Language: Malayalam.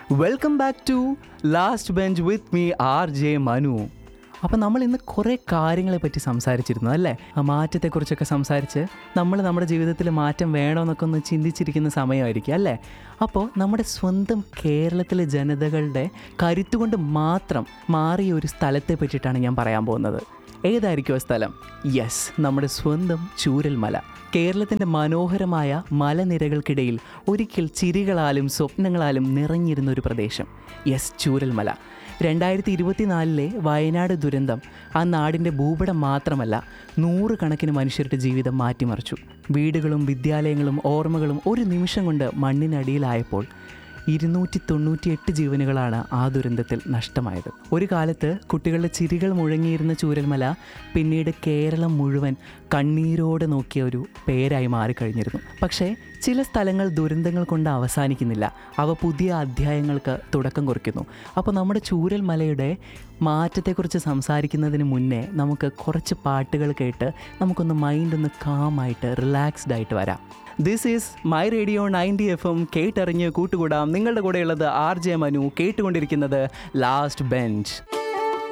welcome back to last bench with me R J Manu അപ്പം നമ്മൾ ഇന്ന് കുറേ കാര്യങ്ങളെ പറ്റി സംസാരിച്ചിരുന്നു അല്ലേ ആ മാറ്റത്തെക്കുറിച്ചൊക്കെ സംസാരിച്ച് നമ്മൾ നമ്മുടെ ജീവിതത്തിൽ മാറ്റം വേണമെന്നൊക്കെ ഒന്ന് ചിന്തിച്ചിരിക്കുന്ന സമയമായിരിക്കും അല്ലേ അപ്പോൾ നമ്മുടെ സ്വന്തം കേരളത്തിലെ ജനതകളുടെ കരുത്തുകൊണ്ട് മാത്രം മാറിയ ഒരു സ്ഥലത്തെ പറ്റിയിട്ടാണ് ഞാൻ പറയാൻ പോകുന്നത് ഏതായിരിക്കും ആ സ്ഥലം യെസ് നമ്മുടെ സ്വന്തം ചൂരൽമല കേരളത്തിൻ്റെ മനോഹരമായ മലനിരകൾക്കിടയിൽ ഒരിക്കൽ ചിരികളാലും സ്വപ്നങ്ങളാലും നിറഞ്ഞിരുന്ന ഒരു പ്രദേശം യെസ് ചൂരൽമല രണ്ടായിരത്തി ഇരുപത്തിനാലിലെ വയനാട് ദുരന്തം ആ നാടിൻ്റെ ഭൂപടം മാത്രമല്ല നൂറുകണക്കിന് മനുഷ്യരുടെ ജീവിതം മാറ്റിമറിച്ചു വീടുകളും വിദ്യാലയങ്ങളും ഓർമ്മകളും ഒരു നിമിഷം കൊണ്ട് മണ്ണിനടിയിലായപ്പോൾ ഇരുന്നൂറ്റി തൊണ്ണൂറ്റിയെട്ട് ജീവനുകളാണ് ആ ദുരന്തത്തിൽ നഷ്ടമായത് ഒരു കാലത്ത് കുട്ടികളുടെ ചിരികൾ മുഴങ്ങിയിരുന്ന ചൂരൽമല പിന്നീട് കേരളം മുഴുവൻ കണ്ണീരോടെ നോക്കിയ ഒരു പേരായി മാറിക്കഴിഞ്ഞിരുന്നു പക്ഷേ ചില സ്ഥലങ്ങൾ ദുരന്തങ്ങൾ കൊണ്ട് അവസാനിക്കുന്നില്ല അവ പുതിയ അധ്യായങ്ങൾക്ക് തുടക്കം കുറിക്കുന്നു അപ്പോൾ നമ്മുടെ ചൂരൽമലയുടെ മാറ്റത്തെക്കുറിച്ച് സംസാരിക്കുന്നതിന് മുന്നേ നമുക്ക് കുറച്ച് പാട്ടുകൾ കേട്ട് നമുക്കൊന്ന് മൈൻഡ് ഒന്ന് കാമായിട്ട് റിലാക്സ്ഡ് ആയിട്ട് വരാം this is my radio ninety F M കേട്ടറിഞ്ഞ് കൂട്ടുകൂടാം നിങ്ങളുടെ കൂടെയുള്ളത് ആർ ജെ മനു കേട്ടുകൊണ്ടിരിക്കുന്നത് ലാസ്റ്റ് ബെഞ്ച്